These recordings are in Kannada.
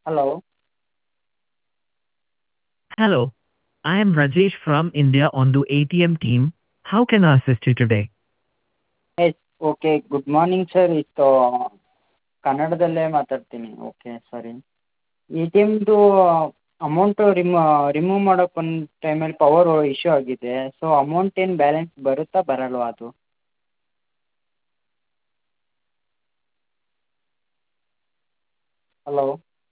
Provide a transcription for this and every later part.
Hello. Hello, I am Rajesh from India on the ATM team. How can I assist you today? Yes okay good morning sir ಇದು ಕನ್ನಡದಲ್ಲೇ ಮಾತಾಡ್ತೀನಿ ಓಕೆ ಸಾರಿ ಎ ಟಿ ಎಮ್ದು ಅಮೌಂಟು ರಿಮೂ ರಿಮೂವ್ ಮಾಡೋಕೆ ಒಂದು ಟೈಮಲ್ಲಿ ಪವರು ಇಶ್ಯೂ ಆಗಿದೆ ಸೊ ಅಮೌಂಟ್ ಏನು ಬ್ಯಾಲೆನ್ಸ್ ಬರುತ್ತಾ ಬರಲ್ವಾ ಅದು ಹಲೋ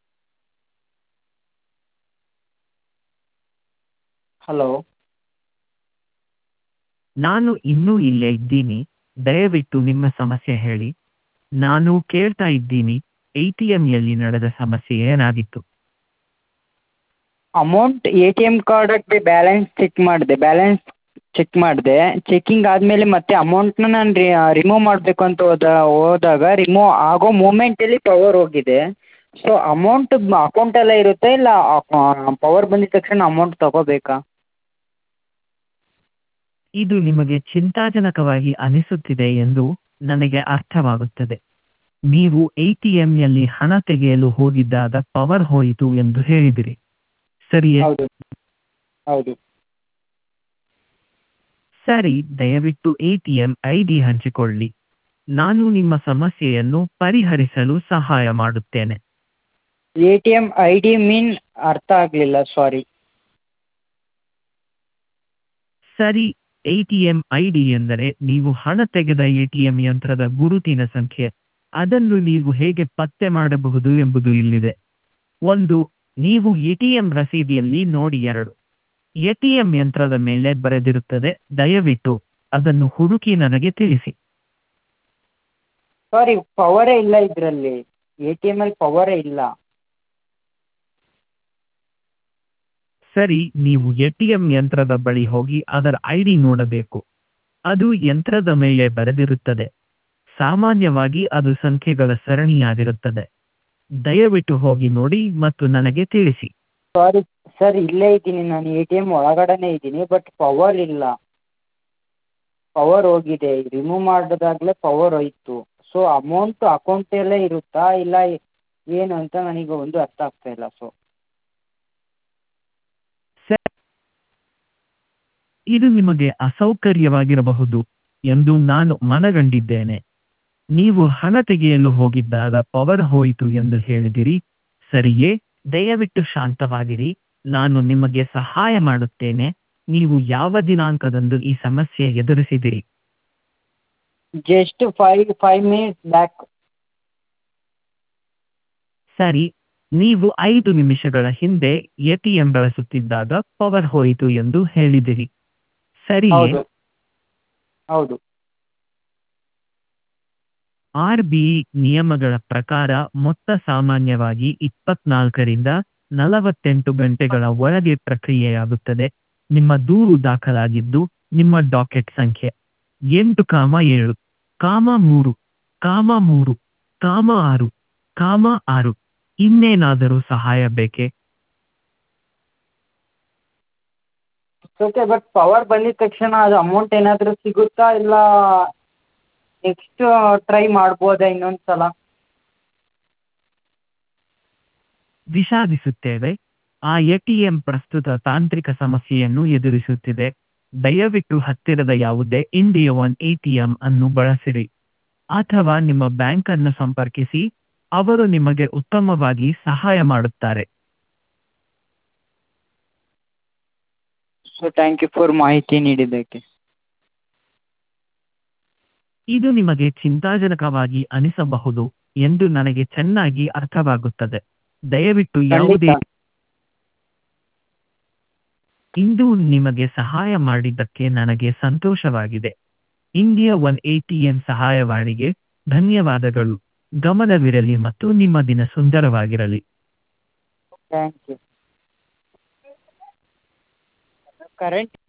ಹಲೋ ನಾನು ಇನ್ನೂ ಇಲ್ಲೇ ಇದ್ದೀನಿ ದಯವಿಟ್ಟು ನಿಮ್ಮ ಸಮಸ್ಯೆ ಹೇಳಿ ನಾನು ಕೇಳ್ತಾ ಇದ್ದೀನಿ ಎಟಿಎಂಯಲ್ಲಿ ನಡೆದ ಸಮಸ್ಯೆ ಏನಾಗಿತ್ತು ಅಮೌಂಟ್ ಎ ಟಿ ಎಮ್ ಕಾರ್ಡಕ್ಕೆ ಬ್ಯಾಲೆನ್ಸ್ ಚೆಕ್ ಮಾಡಿದೆ ಬ್ಯಾಲೆನ್ಸ್ ಚೆಕ್ ಮಾಡಿದೆ ಚೆಕಿಂಗ್ ಆದಮೇಲೆ ಮತ್ತೆ ಅಮೌಂಟನ್ನ ನಾನು ರಿಮೂವ್ ಮಾಡಬೇಕು ಅಂತ ಹೋದ ಹೋದಾಗ ರಿಮೂವ್ ಆಗೋ ಮೂಮೆಂಟಲ್ಲಿ ಪವರ್ ಹೋಗಿದೆ ಸೊ ಅಮೌಂಟ್ ಅಕೌಂಟಲ್ಲೇ ಇರುತ್ತಾ ಇಲ್ಲ ಪವರ್ ಬಂದಿದ ತಕ್ಷಣ ಅಮೌಂಟ್ ತಗೋಬೇಕಾ ಇದು ನಿಮಗೆ ಚಿಂತಾಜನಕವಾಗಿ ಅನಿಸುತ್ತಿದೆ ಎಂದು ನನಗೆ ಅರ್ಥವಾಗುತ್ತದೆ ನೀವು ಎಟಿಎಂನಲ್ಲಿ ಹಣ ತೆಗೆಯಲು ಹೋಗಿದ್ದಾಗ ಪವರ್ ಹೋಯಿತು ಎಂದು ಹೇಳಿದಿರಿ ಸರಿಯೇ ಹೌದು ಹೌದು ಸರಿ ದಯವಿಟ್ಟು ಎಟಿಎಂ ಐ ಡಿ ಹಂಚಿಕೊಳ್ಳಿ ನಾನು ನಿಮ್ಮ ಸಮಸ್ಯೆಯನ್ನು ಪರಿಹರಿಸಲು ಸಹಾಯ ಮಾಡುತ್ತೇನೆ A T M I D mean ಅರ್ಥ ಆಗಲಿಲ್ಲ ಸಾರಿ ಸರಿ ಎಟಿಎಂ ಐ ಡಿ ಎಂದರೆ ನೀವು ಹಣ ತೆಗೆದ ಎಟಿಎಂ ಯಂತ್ರದ ಗುರುತಿನ ಸಂಖ್ಯೆ ಅದನ್ನು ನೀವು ಹೇಗೆ ಪತ್ತೆ ಮಾಡಬಹುದು ಎಂಬುದು ಇಲ್ಲಿದೆ ಒಂದು ನೀವು ಎಟಿಎಂ ರಸೀದಿಯಲ್ಲಿ ನೋಡಿ ಎರಡು ಎಟಿಎಂ ಯಂತ್ರದ ಮೇಲೆ ಬರೆದಿರುತ್ತದೆ ದಯವಿಟ್ಟು ಅದನ್ನು ಹುಡುಕಿ ನನಗೆ ತಿಳಿಸಿ ಸಾರಿ ಪವರೇ ಇಲ್ಲ ಇದರಲ್ಲಿ ಎ ಟಿ ಎಮಲ್ಲಿ ಪವರೇ ಇಲ್ಲ ಸರಿ ನೀವು ಎಟಿಎಂ ಯಂತ್ರದ ಬಳಿ ಹೋಗಿ ಅದರ ಐ ಡಿ ನೋಡಬೇಕು ಅದು ಯಂತ್ರದ ಮೇಲೆ ಬರೆದಿರುತ್ತದೆ ಸಾಮಾನ್ಯವಾಗಿ ಅದು ಸಂಖ್ಯೆಗಳ ಸರಣಿಯಾಗಿರುತ್ತದೆ ದಯವಿಟ್ಟು ಹೋಗಿ ನೋಡಿ ಮತ್ತು ನನಗೆ ತಿಳಿಸಿ ಸಾರಿ ಸರ್ ಇಲ್ಲೇ ಇದ್ದೀನಿ ನಾನು ಎ ಟಿ ಎಮ್ ಒಳಗಡೆನೇ ಇದ್ದೀನಿ ಬಟ್ ಪವರ್ ಇಲ್ಲ ಪವರ್ ಹೋಗಿದೆ ರಿಮೂವ್ ಮಾಡಿದಾಗಲೇ ಪವರ್ ಹೋಯಿತು ಸೊ ಅಮೌಂಟು ಅಕೌಂಟಲ್ಲೇ ಇರುತ್ತಾ ಇಲ್ಲ ಏನು ಅಂತ ನನಗೆ ಒಂದು ಅರ್ಥ ಆಗ್ತಾ ಇಲ್ಲ ಸೊ ಸರ್ ಇದು ನಿಮಗೆ ಅಸೌಕರ್ಯವಾಗಿರಬಹುದು ಎಂದು ನಾನು ಮನಗಂಡಿದ್ದೇನೆ ನೀವು ಹಣ ತೆಗೆಯಲು ಹೋಗಿದ್ದಾಗ ಪವರ್ ಹೋಯಿತು ಎಂದು ಹೇಳಿದಿರಿ ಸರಿಯೇ ದಯವಿಟ್ಟು ಶಾಂತವಾಗಿರಿ ನಾನು ನಿಮಗೆ ಸಹಾಯ ಮಾಡುತ್ತೇನೆ ನೀವು ಯಾವ ದಿನಾಂಕದಂದು ಈ ಸಮಸ್ಯೆ ಎದುರಿಸಿದಿರಿ just five five minutes back ಸರಿ ನೀವು ಐದು ನಿಮಿಷಗಳ ಹಿಂದೆ ಎಟಿಎಂ ಬಳಸುತ್ತಿದ್ದಾಗ ಪವರ್ ಹೋಯಿತು ಎಂದು ಹೇಳಿದಿರಿ ಸರಿಯೇ ಹೌದು ಹೌದು ಆರ್ ಬಿ ನಿಯಮಗಳ ಪ್ರಕಾರ ಮೊತ್ತ ಸಾಮಾನ್ಯವಾಗಿ ಇಪ್ಪತ್ನಾಲ್ಕರಿಂದ ನಲವತ್ತೆಂಟು ಗಂಟೆಗಳ ಒಳಗೆ ಪ್ರಕ್ರಿಯೆಯಾಗುತ್ತದೆ ನಿಮ್ಮ ದೂರು ದಾಖಲಾಗಿದ್ದು ನಿಮ್ಮ ಡಾಕೆಟ್ ಸಂಖ್ಯೆ ಎಂಟು ಕಾಮ ಏಳು ಕಾಮ ಮೂರು ಕಾಮ ಮೂರು ಕಾಮ ಆರು ಕಾಮ ಆರು ಇನ್ನೇನಾದರೂ ಸಹಾಯ ಬೇಕೇ ಓಕೆ ಬಟ್ ಪವರ್ ಬಂದಿದ ತಕ್ಷಣ ಅದು ಅಮೌಂಟ್ ಏನಾದರೂ ಸಿಗುತ್ತಾ ಇಲ್ಲ ನೆಕ್ಸ್ಟ್ ಟ್ರೈ ಮಾಡ್ಬೋದಾ ಇನ್ನೊಂದು ಸಲ ವಿಷಾದಿಸುತ್ತೇವೆ ಆ ಎಟಿಎಂ ಪ್ರಸ್ತುತ ತಾಂತ್ರಿಕ ಸಮಸ್ಯೆಯನ್ನು ಎದುರಿಸುತ್ತಿದೆ ದಯವಿಟ್ಟು ಹತ್ತಿರದ ಯಾವುದೇ ಇಂಡಿಯಾ ಒನ್ ಎಟಿಎಂ ಅನ್ನು ಬಳಸಿರಿ ಅಥವಾ ನಿಮ್ಮ ಬ್ಯಾಂಕ್ ಅನ್ನು ಸಂಪರ್ಕಿಸಿ ಅವರು ನಿಮಗೆ ಉತ್ತಮವಾಗಿ ಸಹಾಯ ಮಾಡುತ್ತಾರೆ ಸೊ ಥ್ಯಾಂಕ್ ಯು ಫಾರ್ ಮಾಹಿತಿ ನೀಡಿದ್ದಕ್ಕೆ ಇದು ನಿಮಗೆ ಚಿಂತಾಜನಕವಾಗಿ ಅನಿಸಬಹುದು ಎಂದು ನನಗೆ ಚೆನ್ನಾಗಿ ಅರ್ಥವಾಗುತ್ತದೆ ದಯವಿಟ್ಟು ಯಾವುದೇ ಖಂಡಿತ ಇಂದು ನಿಮಗೆ ಸಹಾಯ ಮಾಡಿದ್ದಕ್ಕೆ ನನಗೆ ಸಂತೋಷವಾಗಿದೆ ಇಂಡಿಯಾ ಒನ್ ಎಟಿಎಂ ಸಹಾಯವಾಣಿಗೆ ಧನ್ಯವಾದಗಳು ಗಮನವಿರಲಿ ಮತ್ತು ನಿಮ್ಮ ದಿನ ಸುಂದರವಾಗಿರಲಿ ಥ್ಯಾಂಕ್ ಯು ಕರೆಂಟ್